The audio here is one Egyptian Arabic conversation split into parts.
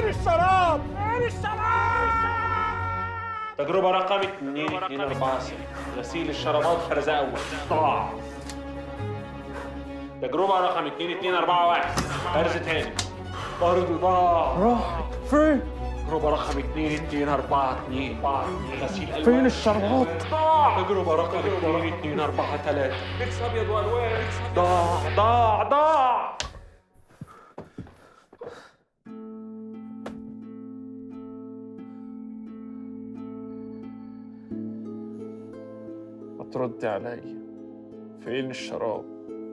فين الشراب؟ فين الشراب؟ تجربة رقم 2 2 4 6 غسيل الشرابات فرز أول ضاع تجربة رقم 2 2 4 1 فرز تاني برضه ضاع راح فين؟ تجربة رقم 2 2 4 2 غسيل ألوان فين الشرابات؟ ضاع تجربة رقم 2 2 4 3 ميكس أبيض وألوان ضاع ضاع ضاع ما تردي عليا فين الشراب؟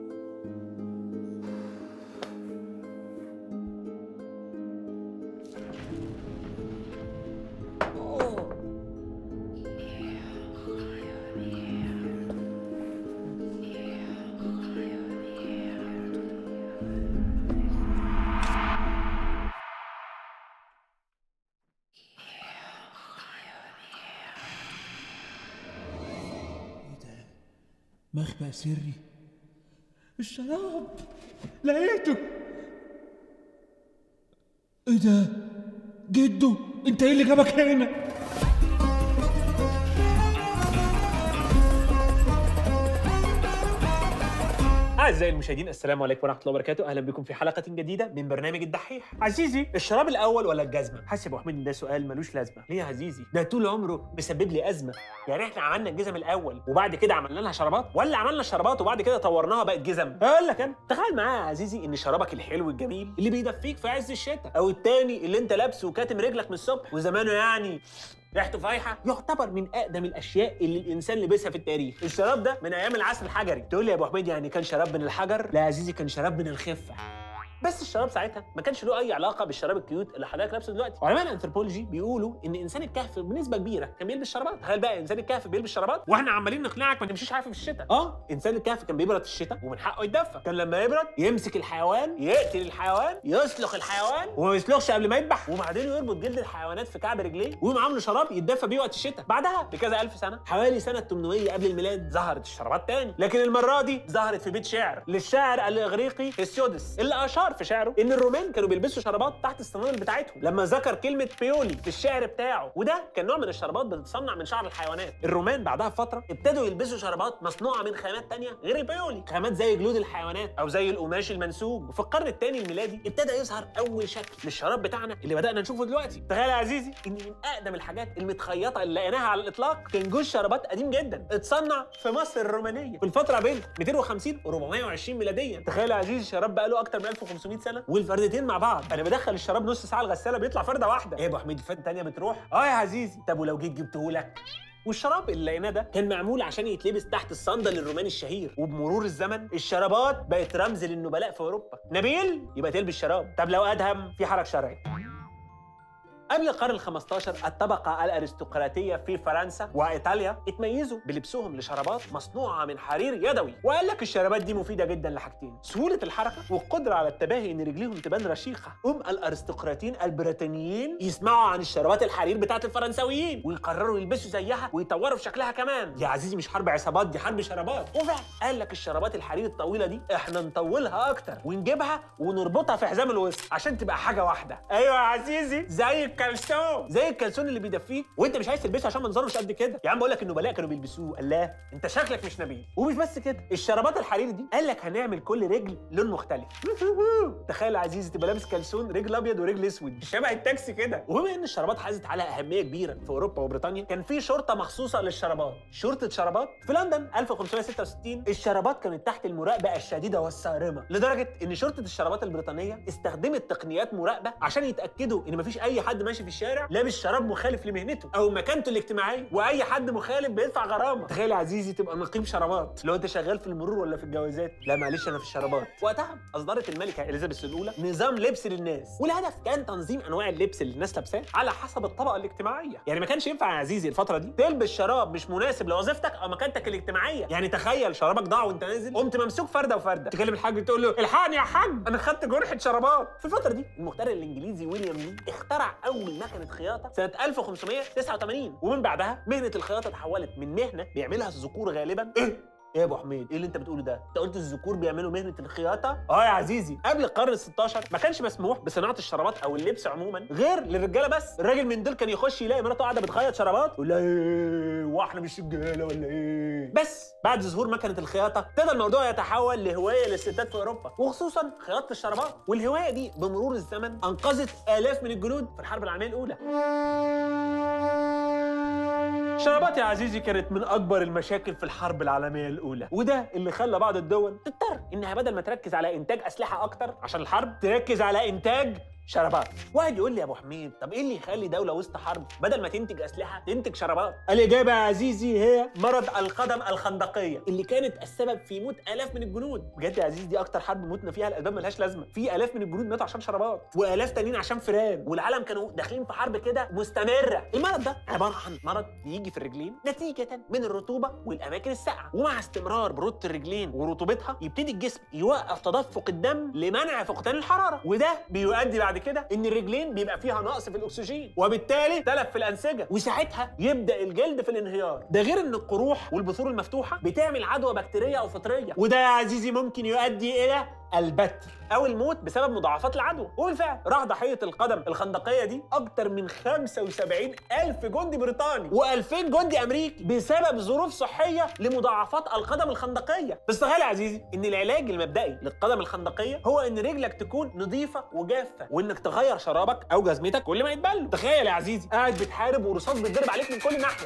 مخبأ سري الشراب لقيته ايه ده جدو انت ايه اللي جابك هنا أعزائي المشاهدين السلام عليكم ورحمة الله وبركاته أهلا بكم في حلقة جديدة من برنامج الدحيح عزيزي الشراب الأول ولا الجزمة؟ حاسس يا أبو حميد إن ده سؤال ملوش لازمة ليه يا عزيزي؟ ده طول عمره مسبب لي أزمة يعني إحنا عملنا الجزم الأول وبعد كده عملنا لها شرابات ولا عملنا الشرابات وبعد كده طورناها بقت جزم؟ أقول لك أنا تخيل معايا يا عزيزي إن شرابك الحلو الجميل اللي بيدفيك في عز الشتاء أو التاني اللي أنت لابسه وكاتم رجلك من الصبح وزمانه يعني ريحته فايحه يعتبر من اقدم الاشياء اللي الانسان لبسها في التاريخ الشراب ده من ايام العصر الحجري تقول لي يا ابو حميد يعني كان شراب من الحجر لا يا عزيزي كان شراب من الخفه بس الشراب ساعتها ما كانش له اي علاقه بالشراب الكيوت اللي حضرتك لابسه دلوقتي علماء الانثروبولوجي بيقولوا ان انسان الكهف بنسبه كبيره كان بيلبس شرابات تخيل بقى انسان الكهف بيلبس شرابات واحنا عمالين نقنعك ما تمشيش عارف في الشتاء اه انسان الكهف كان بيبرد في الشتاء ومن حقه يتدفى كان لما يبرد يمسك الحيوان يقتل الحيوان يسلخ الحيوان وما يسلخش قبل ما يذبح وبعدين يربط جلد الحيوانات في كعب رجليه ويقوم عامله شراب يتدفى بيه وقت الشتاء بعدها بكذا الف سنه حوالي سنه 800 قبل الميلاد ظهرت الشرابات تاني لكن المره دي ظهرت في بيت شعر للشاعر الاغريقي هيسيودس اللي اشار في شعره ان الرومان كانوا بيلبسوا شرابات تحت الصنادل بتاعتهم لما ذكر كلمه بيولي في الشعر بتاعه وده كان نوع من الشرابات بتتصنع من شعر الحيوانات الرومان بعدها بفتره ابتدوا يلبسوا شرابات مصنوعه من خامات تانية غير البيولي خامات زي جلود الحيوانات او زي القماش المنسوج وفي القرن الثاني الميلادي ابتدى يظهر اول شكل للشراب بتاعنا اللي بدانا نشوفه دلوقتي تخيل يا عزيزي ان من اقدم الحاجات المتخيطه اللي لقيناها على الاطلاق كان جوز شرابات قديم جدا اتصنع في مصر الرومانيه في الفتره بين 250 و 420 ميلاديا تخيل يا عزيزي الشراب بقى له اكتر من 1500 سنه والفردتين مع بعض انا بدخل الشراب نص ساعه الغساله بيطلع فرده واحده ايه يا ابو حميد الفرده الثانيه بتروح اه يا عزيزي طب ولو جيت جبته لك والشراب اللي لقيناه ده كان معمول عشان يتلبس تحت الصندل الروماني الشهير وبمرور الزمن الشرابات بقت رمز للنبلاء في اوروبا نبيل يبقى تلبس شراب طب لو ادهم في حرج شرعي قبل القرن ال 15 الطبقة الأرستقراطية في فرنسا وإيطاليا اتميزوا بلبسهم لشرابات مصنوعة من حرير يدوي وقال لك الشرابات دي مفيدة جدا لحاجتين سهولة الحركة والقدرة على التباهي إن رجليهم تبان رشيقة قوم الأرستقراطيين البريطانيين يسمعوا عن الشرابات الحرير بتاعت الفرنساويين ويقرروا يلبسوا زيها ويطوروا في شكلها كمان يا عزيزي مش حرب عصابات دي حرب شرابات وفعلا قال لك الشرابات الحرير الطويلة دي احنا نطولها أكتر ونجيبها ونربطها في حزام الوسط عشان تبقى حاجة واحدة أيوة يا عزيزي زي الكلسون زي الكلسون اللي بيدفيك وانت مش عايز تلبسه عشان منظره مش قد كده يا عم بقول لك النبلاء كانوا بيلبسوه الله انت شكلك مش نبيل ومش بس كده الشرابات الحرير دي قال لك هنعمل كل رجل لون مختلف تخيل يا عزيزي تبقى لابس كلسون رجل ابيض ورجل اسود شبه التاكسي كده وبما ان الشرابات حازت على اهميه كبيره في اوروبا وبريطانيا كان في شرطه مخصوصه للشرابات شرطه شرابات في لندن 1566 الشرابات كانت تحت المراقبه الشديده والصارمه لدرجه ان شرطه الشرابات البريطانيه استخدمت تقنيات مراقبه عشان يتاكدوا ان مفيش اي حد ماشي في الشارع لابس شراب مخالف لمهنته او مكانته الاجتماعيه واي حد مخالف بيدفع غرامه تخيل يا عزيزي تبقى نقيب شرابات لو انت شغال في المرور ولا في الجوازات لا معلش انا في الشرابات وقتها اصدرت الملكه اليزابيث الاولى نظام لبس للناس والهدف كان تنظيم انواع اللبس اللي الناس لابساه على حسب الطبقه الاجتماعيه يعني ما كانش ينفع يا عزيزي الفتره دي تلبس شراب مش مناسب لوظيفتك او مكانتك الاجتماعيه يعني تخيل شرابك ضاع وانت نازل قمت ممسوك فرده وفرده تكلم الحاج تقول له الحقني يا حاج انا خدت جرحه شرابات في الفتره دي المخترع الانجليزي ويليام لي اخترع اول مكنه خياطه سنه 1589 ومن بعدها مهنه الخياطه اتحولت من مهنه بيعملها الذكور غالبا ايه ايه يا ابو حميد ايه اللي انت بتقوله ده انت قلت الذكور بيعملوا مهنه الخياطه اه يا عزيزي قبل القرن ال16 ما كانش مسموح بصناعه الشرابات او اللبس عموما غير للرجاله بس الراجل من دول كان يخش يلاقي مراته قاعده بتخيط شرابات يقول لها ايه واحنا مش رجاله ولا ايه بس بعد ظهور مكنه الخياطه ابتدى الموضوع يتحول لهوايه للستات في اوروبا وخصوصا خياطه الشرابات والهوايه دي بمرور الزمن انقذت الاف من الجنود في الحرب العالميه الاولى الشرابات يا عزيزي كانت من اكبر المشاكل في الحرب العالميه الاولى وده اللي خلى بعض الدول تضطر انها بدل ما تركز على انتاج اسلحه اكتر عشان الحرب تركز على انتاج شرابات واحد يقول لي يا ابو حميد طب ايه اللي يخلي دوله وسط حرب بدل ما تنتج اسلحه تنتج شرابات الاجابه يا عزيزي هي مرض القدم الخندقيه اللي كانت السبب في موت الاف من الجنود بجد يا عزيزي دي اكتر حرب موتنا فيها الاسباب ملهاش لازمه في الاف من الجنود ماتوا عشان شرابات والاف تانيين عشان فيران والعالم كانوا داخلين في حرب كده مستمره المرض ده عباره عن مرض بيجي في الرجلين نتيجه من الرطوبه والاماكن الساقعه ومع استمرار برودة الرجلين ورطوبتها يبتدي الجسم يوقف تدفق الدم لمنع فقدان الحراره وده بيؤدي بعد كده ان الرجلين بيبقى فيها نقص في الاكسجين وبالتالي تلف في الانسجه وساعتها يبدا الجلد في الانهيار ده غير ان القروح والبثور المفتوحه بتعمل عدوى بكتيريه او فطريه وده يا عزيزي ممكن يؤدي الى البتر او الموت بسبب مضاعفات العدوى وبالفعل راح ضحيه القدم الخندقيه دي اكتر من 75 الف جندي بريطاني و2000 جندي امريكي بسبب ظروف صحيه لمضاعفات القدم الخندقيه بس تخيل يا عزيزي ان العلاج المبدئي للقدم الخندقيه هو ان رجلك تكون نظيفه وجافه وانك تغير شرابك او جزمتك كل ما يتبل تخيل يا عزيزي قاعد بتحارب ورصاص بيتضرب عليك من كل ناحيه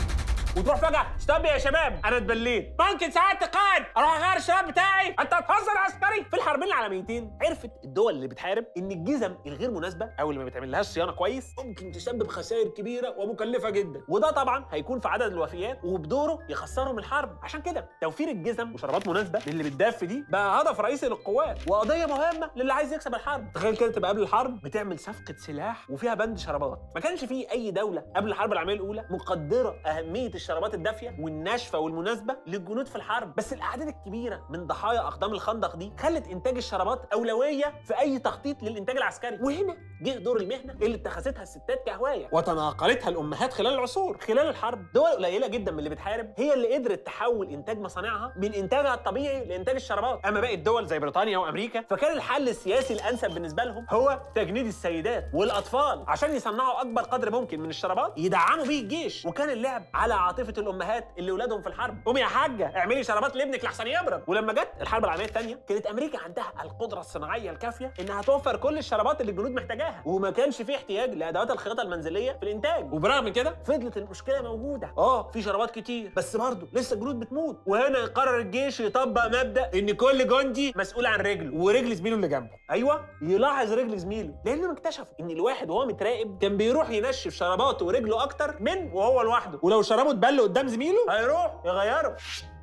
وتروح فجأة ستوب يا شباب أنا اتبليت ممكن ساعات تقاد أروح أغير الشراب بتاعي أنت هتهزر عسكري في الحربين العالميتين عرفت الدول اللي بتحارب إن الجزم الغير مناسبة أو اللي ما بتعملهاش صيانة كويس ممكن تسبب خسائر كبيرة ومكلفة جدا وده طبعا هيكون في عدد الوفيات وبدوره يخسرهم الحرب عشان كده توفير الجزم وشرابات مناسبة للي بتدف دي بقى هدف رئيسي للقوات وقضية مهمة للي عايز يكسب الحرب تخيل كده تبقى قبل الحرب بتعمل صفقة سلاح وفيها بند شرابات ما كانش فيه أي دولة قبل الحرب العالمية الأولى مقدرة أهمية الشرابات الدافية والناشفه والمناسبه للجنود في الحرب بس الاعداد الكبيره من ضحايا اقدام الخندق دي خلت انتاج الشرابات اولويه في اي تخطيط للانتاج العسكري وهنا جه دور المهنه اللي اتخذتها الستات كهوايه وتناقلتها الامهات خلال العصور خلال الحرب دول قليله جدا من اللي بتحارب هي اللي قدرت تحول انتاج مصانعها من انتاجها الطبيعي لانتاج الشرابات اما باقي الدول زي بريطانيا وامريكا فكان الحل السياسي الانسب بالنسبه لهم هو تجنيد السيدات والاطفال عشان يصنعوا اكبر قدر ممكن من الشرابات يدعموا بيه الجيش وكان اللعب على عاطفه الامهات اللي ولادهم في الحرب قومي يا حاجه اعملي شرابات لابنك لحسن يبرد ولما جت الحرب العالميه الثانيه كانت امريكا عندها القدره الصناعيه الكافيه انها توفر كل الشرابات اللي الجنود محتاجاها وما كانش في احتياج لادوات الخياطه المنزليه في الانتاج وبرغم من كده فضلت المشكله موجوده اه في شرابات كتير بس برضه لسه الجنود بتموت وهنا قرر الجيش يطبق مبدا ان كل جندي مسؤول عن رجله ورجل زميله اللي جنبه ايوه يلاحظ رجل زميله لانهم اكتشفوا ان الواحد وهو متراقب كان بيروح ينشف شراباته ورجله اكتر من وهو لوحده ولو شرابه اتبل قدام زميله هيروح يغيره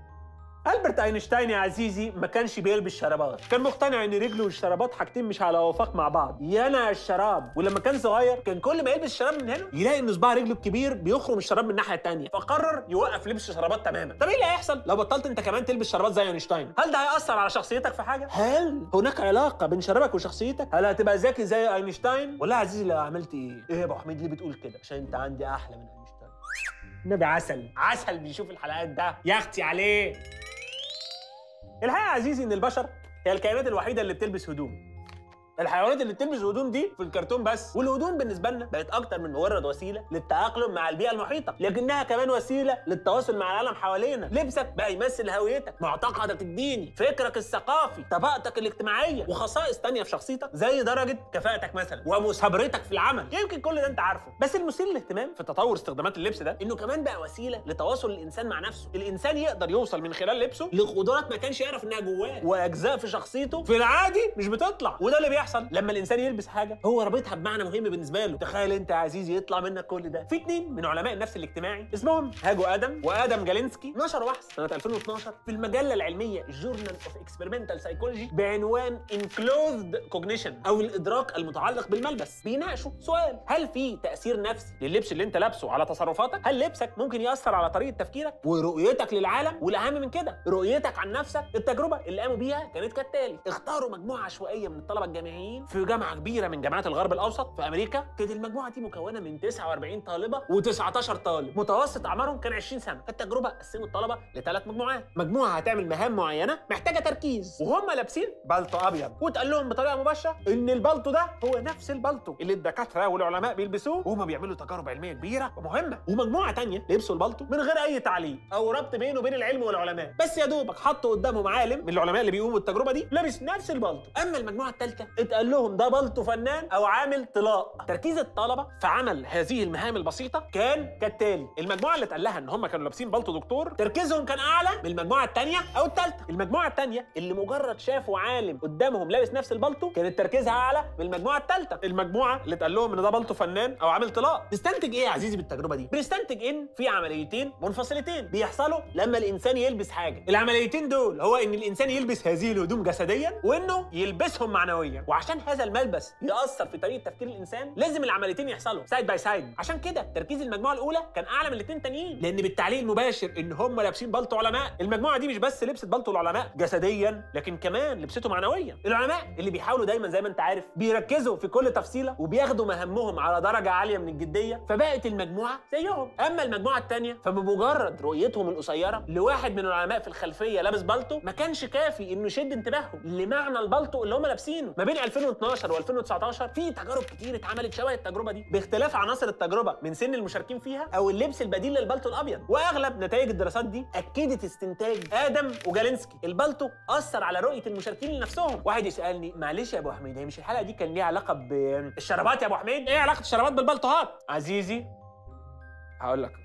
ألبرت أينشتاين يا عزيزي ما كانش بيلبس شرابات كان مقتنع ان رجله والشرابات حاجتين مش على وفاق مع بعض يانا الشراب ولما كان صغير كان كل ما يلبس الشراب من هنا يلاقي ان صباع رجله الكبير بيخرم الشراب من الناحيه الثانيه فقرر يوقف لبس الشرابات تماما طب ايه اللي هيحصل لو بطلت انت كمان تلبس شرابات زي اينشتاين هل ده هياثر على شخصيتك في حاجه هل هناك علاقه بين شرابك وشخصيتك هل هتبقى ذكي زي اينشتاين ولا يا عزيزي لو عملت ايه ايه يا ابو حميد ليه بتقول كده عشان انت عندي احلى من اينشتاين النبي عسل عسل بيشوف الحلقات ده يا اختي عليه الحقيقه يا عزيزي ان البشر هي الكائنات الوحيده اللي بتلبس هدوم الحيوانات اللي بتلبس هدوم دي في الكرتون بس والهدوم بالنسبه لنا بقت اكتر من مجرد وسيله للتاقلم مع البيئه المحيطه لكنها كمان وسيله للتواصل مع العالم حوالينا لبسك بقى يمثل هويتك معتقدك الديني فكرك الثقافي طبقتك الاجتماعيه وخصائص تانية في شخصيتك زي درجه كفاءتك مثلا ومثابرتك في العمل يمكن كل ده انت عارفه بس المثير للاهتمام في تطور استخدامات اللبس ده انه كمان بقى وسيله لتواصل الانسان مع نفسه الانسان يقدر يوصل من خلال لبسه لقدرات ما كانش يعرف انها جواه واجزاء في شخصيته في العادي مش بتطلع وده اللي بيحصل لما الانسان يلبس حاجه هو رابطها بمعنى مهم بالنسبه له تخيل انت يا عزيزي يطلع منك كل ده في اتنين من علماء النفس الاجتماعي اسمهم هاجو ادم وادم جالينسكي نشروا بحث سنه 2012 في المجله العلميه جورنال اوف اكسبيرمنتال سايكولوجي بعنوان انكلوزد كوجنيشن او الادراك المتعلق بالملبس بيناقشوا سؤال هل في تاثير نفسي لللبس اللي انت لابسه على تصرفاتك هل لبسك ممكن ياثر على طريقه تفكيرك ورؤيتك للعالم والاهم من كده رؤيتك عن نفسك التجربه اللي قاموا بيها كانت كالتالي اختاروا مجموعه عشوائيه من الطلبه الجامعيين جامعيين في جامعه كبيره من جامعات الغرب الاوسط في امريكا كانت المجموعه دي مكونه من 49 طالبه و19 طالب متوسط اعمارهم كان 20 سنه التجربه قسموا الطلبه لثلاث مجموعات مجموعه هتعمل مهام معينه محتاجه تركيز وهم لابسين بلطو ابيض واتقال لهم بطريقه مباشره ان البلطو ده هو نفس البلطو اللي الدكاتره والعلماء بيلبسوه وهم بيعملوا تجارب علميه كبيره ومهمه ومجموعه تانية لبسوا البلطو من غير اي تعليق او ربط بينه وبين العلم والعلماء بس يا دوبك حطوا قدامهم عالم من العلماء اللي بيقوموا بالتجربه دي لابس نفس البلطو اما المجموعه الثالثه اتقال لهم ده بلطو فنان او عامل طلاق تركيز الطلبه في عمل هذه المهام البسيطه كان كالتالي المجموعه اللي اتقال لها ان هم كانوا لابسين بلطو دكتور تركيزهم كان اعلى من المجموعه الثانيه او الثالثه المجموعه الثانيه اللي مجرد شافوا عالم قدامهم لابس نفس البلطو كانت تركيزها اعلى من المجموعه الثالثه المجموعه اللي اتقال لهم ان ده بلطو فنان او عامل طلاق نستنتج ايه يا عزيزي بالتجربه دي بنستنتج ان في عمليتين منفصلتين بيحصلوا لما الانسان يلبس حاجه العمليتين دول هو ان الانسان يلبس هذه الهدوم جسديا وانه يلبسهم معنويا وعشان هذا الملبس ياثر في طريقه تفكير الانسان لازم العمليتين يحصلوا سايد باي سايد عشان كده تركيز المجموعه الاولى كان اعلى من الاثنين التانيين لان بالتعليق المباشر ان هم لابسين بلطو علماء المجموعه دي مش بس لبست بلطو العلماء جسديا لكن كمان لبسته معنويا العلماء اللي بيحاولوا دايما زي ما انت عارف بيركزوا في كل تفصيله وبياخدوا مهامهم على درجه عاليه من الجديه فبقت المجموعه زيهم اما المجموعه الثانيه فبمجرد رؤيتهم القصيره لواحد من العلماء في الخلفيه لابس بلطو ما كانش كافي انه يشد انتباههم لمعنى البلطو اللي هم لابسينه ما بين 2012 و2019 في تجارب كتير اتعملت شبه التجربه دي باختلاف عناصر التجربه من سن المشاركين فيها او اللبس البديل للبلطو الابيض واغلب نتائج الدراسات دي اكدت استنتاج ادم وجالينسكي البلطو اثر على رؤيه المشاركين لنفسهم واحد يسالني معلش يا ابو حميد هي مش الحلقه دي كان ليها علاقه بالشرابات يا ابو حميد ايه علاقه الشرابات بالبلطوهات عزيزي هقول لك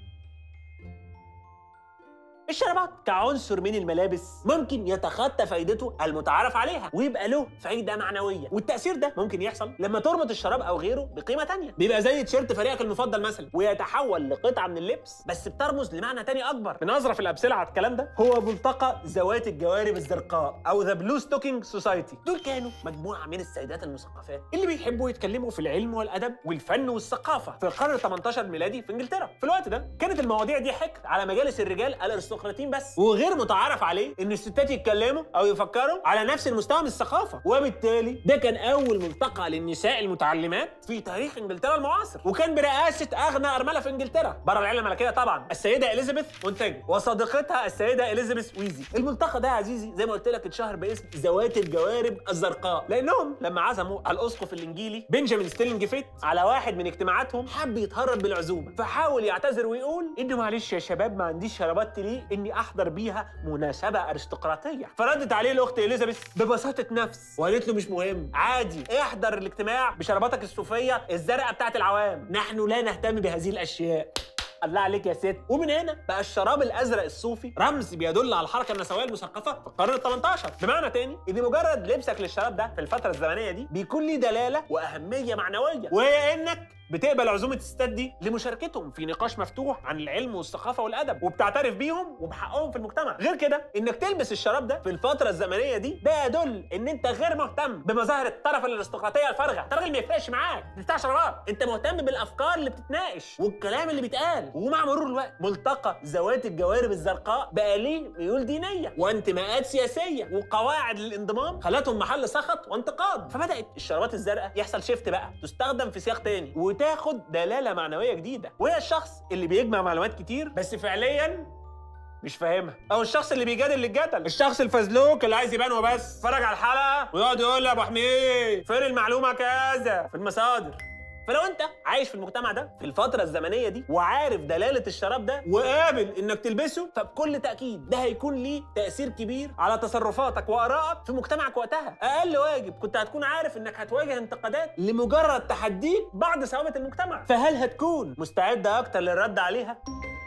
الشرابات كعنصر من الملابس ممكن يتخطى فائدته المتعارف عليها ويبقى له فايده معنويه والتاثير ده ممكن يحصل لما تربط الشراب او غيره بقيمه تانية بيبقى زي تيشيرت فريقك المفضل مثلا ويتحول لقطعه من اللبس بس بترمز لمعنى تاني اكبر من اظرف الامثله على الكلام ده هو ملتقى ذوات الجوارب الزرقاء او ذا بلو ستوكينج سوسايتي دول كانوا مجموعه من السيدات المثقفات اللي بيحبوا يتكلموا في العلم والادب والفن والثقافه في القرن ال 18 الميلادي في انجلترا في الوقت ده كانت المواضيع دي حكر على مجالس الرجال الارستقراطيين بس وغير متعارف عليه ان الستات يتكلموا او يفكروا على نفس المستوى من الثقافه وبالتالي ده كان اول ملتقى للنساء المتعلمات في تاريخ انجلترا المعاصر وكان برئاسه اغنى ارمله في انجلترا بره العيله الملكيه طبعا السيده اليزابيث مونتاج وصديقتها السيده اليزابيث ويزي الملتقى ده يا عزيزي زي ما قلت لك اتشهر باسم ذوات الجوارب الزرقاء لانهم لما عزموا الاسقف الانجيلي بنجامين ستيلينج فيت على واحد من اجتماعاتهم حب يتهرب بالعزومه فحاول يعتذر ويقول انه معلش يا شباب ما عنديش شرابات تليق اني احضر بيها مناسبه ارستقراطيه فردت عليه الاخت اليزابيث ببساطه نفس وقالت له مش مهم عادي احضر الاجتماع بشراباتك الصوفيه الزرقاء بتاعت العوام نحن لا نهتم بهذه الاشياء الله عليك يا ست ومن هنا بقى الشراب الازرق الصوفي رمز بيدل على الحركه النسويه المثقفه في القرن ال 18 بمعنى تاني ان مجرد لبسك للشراب ده في الفتره الزمنيه دي بيكون ليه دلاله واهميه معنويه وهي انك بتقبل عزومه الستات دي لمشاركتهم في نقاش مفتوح عن العلم والثقافه والادب وبتعترف بيهم وبحقهم في المجتمع غير كده انك تلبس الشراب ده في الفتره الزمنيه دي ده يدل ان انت غير مهتم بمظاهر الطرف الارستقراطيه الفارغه انت راجل ما يفرقش معاك مش بتاع شرابات انت مهتم بالافكار اللي بتتناقش والكلام اللي بيتقال ومع مرور الوقت ملتقى ذوات الجوارب الزرقاء بقى ليه ميول دينيه وانتماءات سياسيه وقواعد للانضمام خلتهم محل سخط وانتقاد فبدات الشرابات الزرقاء يحصل شيفت بقى تستخدم في سياق تاني وتاخد دلاله معنويه جديده وهي الشخص اللي بيجمع معلومات كتير بس فعليا مش فاهمها او الشخص اللي بيجادل للجدل الشخص الفزلوك اللي عايز يبان وبس اتفرج على الحلقه ويقعد يقول لي يا ابو حميد فين المعلومه كذا في المصادر فلو انت عايش في المجتمع ده في الفتره الزمنيه دي وعارف دلاله الشراب ده وقابل انك تلبسه فبكل تاكيد ده هيكون ليه تاثير كبير على تصرفاتك وارائك في مجتمعك وقتها اقل واجب كنت هتكون عارف انك هتواجه انتقادات لمجرد تحديك بعض ثوابت المجتمع فهل هتكون مستعد اكتر للرد عليها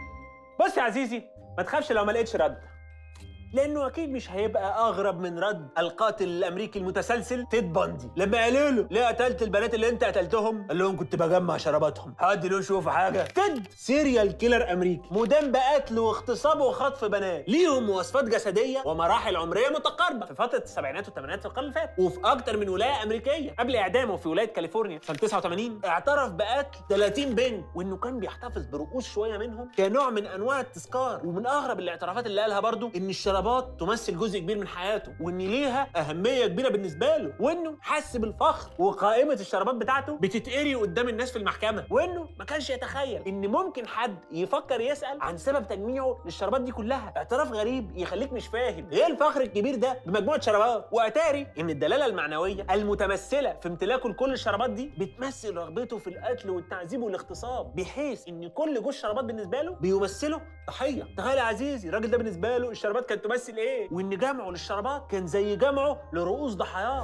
بص يا عزيزي ما تخافش لو ما لقيتش رد لانه اكيد مش هيبقى اغرب من رد القاتل الامريكي المتسلسل تيد باندي لما قالوا له ليه قتلت البنات اللي انت قتلتهم قال لهم كنت بجمع شراباتهم حد له يشوف حاجه تيد سيريال كيلر امريكي مدان بقتل واغتصاب وخطف بنات ليهم مواصفات جسديه ومراحل عمريه متقاربه في فتره السبعينات والثمانينات في القرن اللي فات وفي اكتر من ولايه امريكيه قبل اعدامه في ولايه كاليفورنيا سنه 89 اعترف بقتل 30 بنت وانه كان بيحتفظ برؤوس شويه منهم كنوع من انواع التذكار ومن اغرب الاعترافات اللي قالها برضو ان الشراب الشرابات تمثل جزء كبير من حياته وان ليها اهميه كبيره بالنسبه له وانه حس بالفخر وقائمه الشرابات بتاعته بتتقري قدام الناس في المحكمه وانه ما كانش يتخيل ان ممكن حد يفكر يسال عن سبب تجميعه للشرابات دي كلها اعتراف غريب يخليك مش فاهم ايه الفخر الكبير ده بمجموعه شرابات واتاري ان الدلاله المعنويه المتمثله في امتلاكه لكل الشرابات دي بتمثل رغبته في القتل والتعذيب والاغتصاب بحيث ان كل جوز شرابات بالنسبه له بيمثله ضحيه تخيل يا عزيزي الراجل ده بالنسبه له الشرابات كانت تمثل ايه وان جمعه للشرابات كان زي جمعه لرؤوس ضحاياه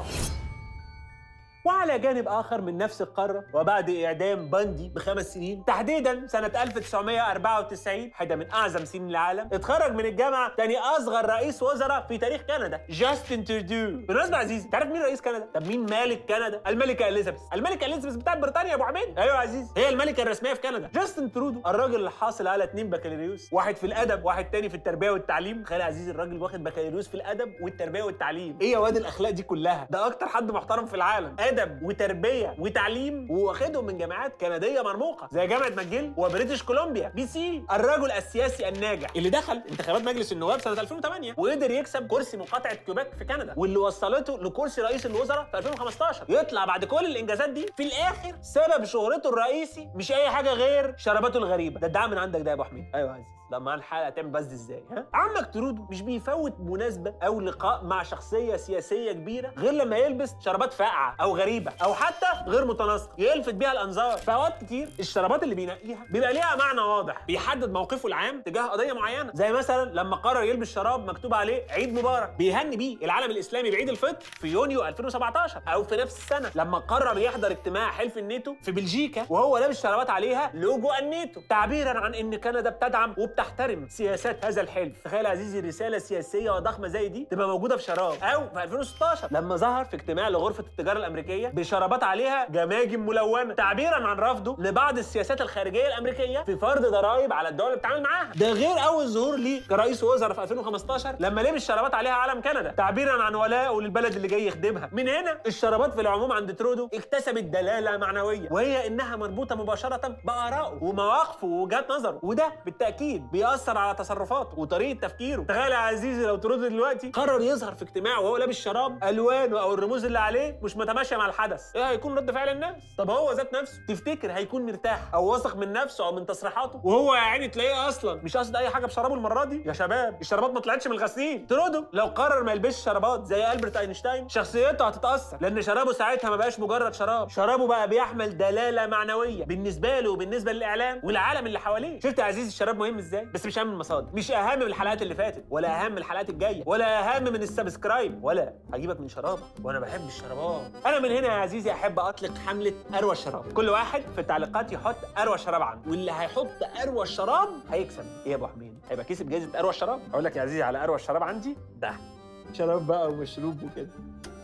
وعلى جانب اخر من نفس القاره وبعد اعدام باندي بخمس سنين تحديدا سنه 1994 حدا من اعظم سنين العالم اتخرج من الجامعه تاني اصغر رئيس وزراء في تاريخ كندا جاستن تردو بالمناسبه يا عزيزي تعرف مين رئيس كندا طب مين مالك كندا الملكه اليزابيث الملكه اليزابيث بتاعت بريطانيا يا ابو عبيد ايوه يا عزيزي هي الملكه الرسميه في كندا جاستن ترودو الراجل اللي حاصل على اتنين بكالوريوس واحد في الادب واحد تاني في التربيه والتعليم تخيل يا عزيزي الراجل واخد بكالوريوس في الادب والتربيه والتعليم ايه يا واد الاخلاق دي كلها ده اكتر حد محترم في العالم ادب وتربيه وتعليم وواخدهم من جامعات كنديه مرموقه زي جامعه ماجيل وبريتش كولومبيا بي سي الرجل السياسي الناجح اللي دخل انتخابات مجلس النواب سنه 2008 وقدر يكسب كرسي مقاطعه كيوباك في كندا واللي وصلته لكرسي رئيس الوزراء في 2015 يطلع بعد كل الانجازات دي في الاخر سبب شهرته الرئيسي مش اي حاجه غير شرباته الغريبه ده الدعم من عندك ده يا ابو حميد ايوه يا عزيز لما الحلقه تعمل بس دي ازاي ها عمك ترودو مش بيفوت مناسبه او لقاء مع شخصيه سياسيه كبيره غير لما يلبس شرابات فاقعه او غريبه او حتى غير متناسقه يلفت بيها الانظار في اوقات كتير الشرابات اللي بينقيها بيبقى ليها معنى واضح بيحدد موقفه العام تجاه قضيه معينه زي مثلا لما قرر يلبس شراب مكتوب عليه عيد مبارك بيهني بيه العالم الاسلامي بعيد الفطر في يونيو 2017 او في نفس السنه لما قرر يحضر اجتماع حلف الناتو في بلجيكا وهو لابس شرابات عليها لوجو الناتو تعبيرا عن ان كندا بتدعم وبتحترم سياسات هذا الحلف تخيل يا عزيزي رساله سياسيه وضخمه زي دي تبقى موجوده في شراب او في 2016 لما ظهر في اجتماع لغرفه التجاره الامريكيه بشرابات عليها جماجم ملونه تعبيرا عن رفضه لبعض السياسات الخارجيه الامريكيه في فرض ضرائب على الدول اللي بتتعامل معاها ده غير اول ظهور ليه كرئيس وزراء في 2015 لما لبس شرابات عليها علم كندا تعبيرا عن ولائه للبلد اللي جاي يخدمها من هنا الشرابات في العموم عند ترودو اكتسبت دلاله معنويه وهي انها مربوطه مباشره بارائه ومواقفه ووجهات نظره وده بالتاكيد بيأثر على تصرفاته وطريقه تفكيره تخيل يا عزيزي لو ترودو دلوقتي قرر يظهر في اجتماع وهو لابس شراب الوانه او الرموز اللي عليه مش متماشيه مع الحدث ايه هيكون رد فعل الناس طب هو ذات نفسه تفتكر هيكون مرتاح او واثق من نفسه او من تصريحاته وهو يا عيني تلاقيه اصلا مش قاصد اي حاجه بشرابه المره دي يا شباب الشرابات ما طلعتش من الغسيل ترودو لو قرر ما يلبسش شرابات زي البرت اينشتاين شخصيته هتتاثر لان شرابه ساعتها ما بقاش مجرد شراب شرابه بقى بيحمل دلاله معنويه بالنسبه له وبالنسبه للاعلام والعالم اللي حواليه شفت يا عزيزي الشراب مهم ازاي بس مش اهم من المصادر مش اهم من الحلقات اللي فاتت ولا اهم من الحلقات الجايه ولا اهم من السبسكرايب ولا هجيبك من شرابك وانا بحب الشرابات انا من هنا يا عزيزي احب اطلق حمله اروى الشراب كل واحد في التعليقات يحط اروى شراب عنده واللي هيحط اروى الشراب هيكسب ايه يا ابو حميد هيبقى كسب جائزه اروى الشراب اقول لك يا عزيزي على اروى الشراب عندي ده شراب بقى ومشروب وكده